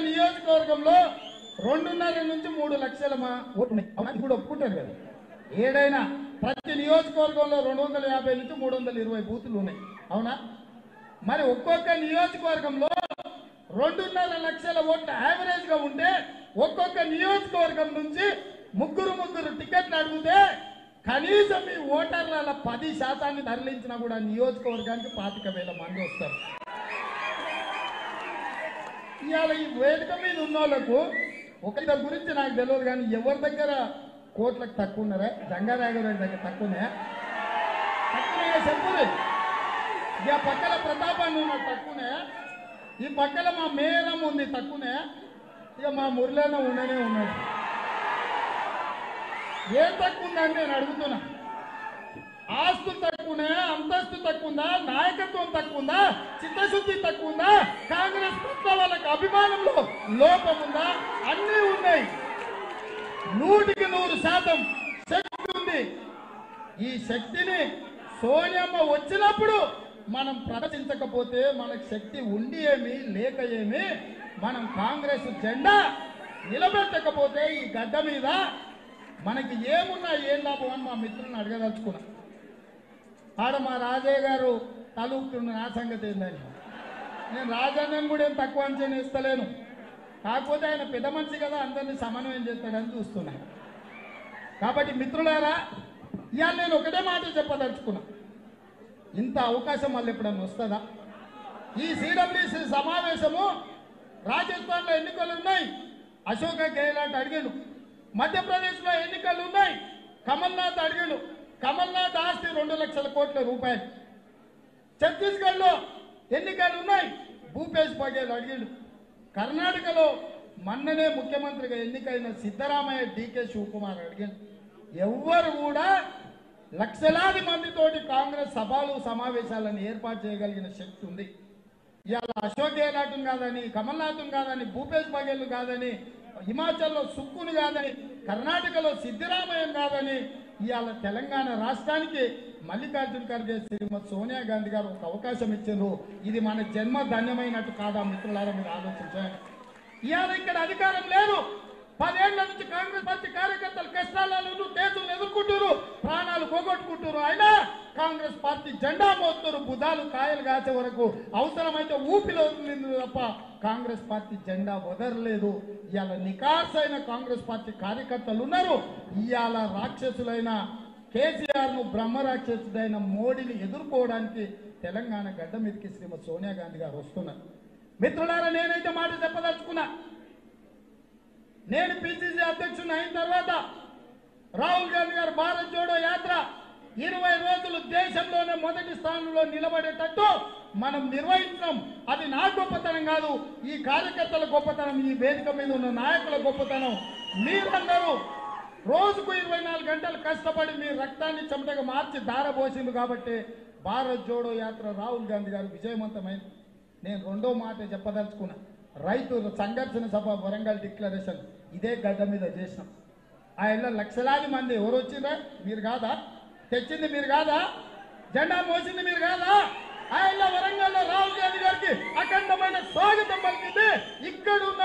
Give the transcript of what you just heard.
నియోజకవర్గంలో రెండున్నర నుంచి మూడు లక్షల మా ఓట్లు ఉన్నాయి. అవునా? ఇప్పుడు ఒప్పుకుంటారు కదా ఏడైనా ప్రతి నియోజకవర్గంలో రెండు వందల యాభై నుంచి మూడు వందల ఇరవై బూతులు ఉన్నాయి అవునా మరి ఒక్కొక్క నియోజకవర్గంలో రెండున్నర లక్షల ఓట్ల యావరేజ్ గా ఉంటే ఒక్కొక్క నియోజకవర్గం నుంచి ముగ్గురు ముగ్గురు టికెట్లు అడిగితే కనీసం ఈ ఓటర్ల పది శాతాన్ని తరలించినా కూడా నియోజకవర్గానికి పాతిక వేల మంది వస్తారు ఇవాళ ఈ వేదిక మీద ఉన్న వాళ్ళకు ఒకరి గురించి నాకు తెలియదు కానీ ఎవరి దగ్గర కోట్లకు తక్కువ ఉన్నారా జంగారాఘవ దగ్గర తక్కువ ఉన్నాయా తక్కువ చెప్పులు ఇక పక్కల ప్రతాపాన్ని ఉన్న తక్కువనే ఈ పక్కల మా మేరం ఉంది తక్కువనే ఇక మా మురళన ఉండనే ఉన్నాడు ఏం తక్కువ ఉందని నేను అడుగుతున్నా ఆస్తు తక్కువనే అంతస్తు తక్కువ ఉందా నాయకత్వం తక్కువ ఉందా చిత్తశుద్ధి తక్కువ ఉందా కాంగ్రెస్ పట్ల వాళ్ళకి అభిమానంలో లోపం ఉందా అన్నీ ఉన్నాయి నూటికి నూరు శాతం శక్తి ఉంది ఈ శక్తిని సోనియమ్మ వచ్చినప్పుడు మనం ప్రదర్శించకపోతే మనకు శక్తి ఉండి ఏమి లేక ఏమి మనం కాంగ్రెస్ జెండా నిలబెట్టకపోతే ఈ గడ్డ మీద మనకి ఏమున్నా ఏం లాభం అని మా మిత్రులను అడగదలుచుకున్నా ఆడ మా రాజయ్య గారు తలూపుతున్న నా సంగతి ఏందని నేను రాజాన్నని కూడా ఏం తక్కువ అంచనా ఇస్తలేను కాకపోతే ఆయన పెద్ద మనిషి కదా అందరినీ సమన్వయం చేస్తాడని చూస్తున్నా కాబట్టి మిత్రులారా ఇవాళ నేను ఒకటే మాట చెప్పదలుచుకున్నా ఇంత అవకాశం మళ్ళీ ఎప్పుడన్నా వస్తుందా ఈ సిడబ్ల్యూసి సమావేశము రాజస్థాన్లో ఎన్నికలు ఉన్నాయి అశోక గెహ్లాట్ అడిగాడు మధ్యప్రదేశ్లో ఎన్నికలు ఉన్నాయి కమల్నాథ్ అడిగాడు కమల్నాథ్ ఆస్తి రెండు లక్షల కోట్ల రూపాయలు ఛత్తీస్గఢ్లో ఎన్నికలు ఉన్నాయి భూపేష్ బఘేల్ అడిగాడు కర్ణాటకలో మొన్ననే ముఖ్యమంత్రిగా ఎన్నికైన సిద్ధరామయ్య డీకే శివకుమార్ అడిగాడు ఎవ్వరు కూడా లక్షలాది మందితోటి కాంగ్రెస్ సభలు సమావేశాలను ఏర్పాటు చేయగలిగిన శక్తి ఉంది ఇవాళ అశోక్ గెహ్లాట్ను కాదని కమల్నాథ్ను కాదని భూపేష్ బఘేల్ కాదని హిమాచల్లో సుక్కును కాదని కర్ణాటకలో సిద్ధరామయ్యం కాదని ఇవాళ తెలంగాణ రాష్ట్రానికి మల్లికార్జున ఖర్గే శ్రీమతి సోనియా గాంధీ గారు ఒక అవకాశం ఇచ్చారు ఇది మన జన్మ ధన్యమైనట్టు కాదా మిత్రులారా మీరు ఆలోచించండి ఇవాళ ఇక్కడ అధికారం లేదు పదేళ్ల నుంచి కాంగ్రెస్ పార్టీ కార్యకర్తలు కష్టాలను కేసులు ఎదుర్కొంటారు ప్రాణాలు పోగొట్టుకుంటారు అయినా కాంగ్రెస్ పార్టీ జెండా మోస్తారు బుధాలు కాయలు కాసే వరకు అవసరమైతే ఊపిలో వదిలింది తప్ప కాంగ్రెస్ పార్టీ జెండా వదరలేదు ఇవాళ నికార్సైన కాంగ్రెస్ పార్టీ కార్యకర్తలు ఉన్నారు ఇవాళ రాక్షసులైన కేసీఆర్ ను బ్రహ్మ రాక్షసుడైన మోడీని ఎదుర్కోవడానికి తెలంగాణ గడ్డ మీదకి శ్రీమతి సోనియా గాంధీ గారు వస్తున్నారు మిత్రులారా నేనైతే మాట చెప్పదలుచుకున్నా నేను పిసిసి అధ్యక్షుని అయిన తర్వాత రాహుల్ గాంధీ గారు భారత్ జోడో యాత్ర ఇరవై రోజులు దేశంలోనే మొదటి స్థానంలో నిలబడేటట్టు మనం నిర్వహించడం అది నా గొప్పతనం కాదు ఈ కార్యకర్తల గొప్పతనం ఈ వేదిక మీద ఉన్న నాయకుల గొప్పతనం మీరందరూ రోజుకు ఇరవై నాలుగు గంటలు కష్టపడి మీ రక్తాన్ని చెమటగా మార్చి దారబోసింది కాబట్టి భారత్ జోడో యాత్ర రాహుల్ గాంధీ గారు విజయవంతమైంది నేను రెండో మాట చెప్పదలుచుకున్నా రైతు సంఘర్షణ సభ వరంగల్ డిక్లరేషన్ ఇదే గడ్డ మీద చేసినాం ఆయన లక్షలాది మంది ఎవరు వచ్చిందా మీరు కాదా తెచ్చింది మీరు కాదా జెండా మోసింది మీరు కాదా ఆయన వరంగల్లో రాహుల్ గాంధీ గారికి అఖండమైన స్వాగతం పలికింది ఇక్కడ ఉన్న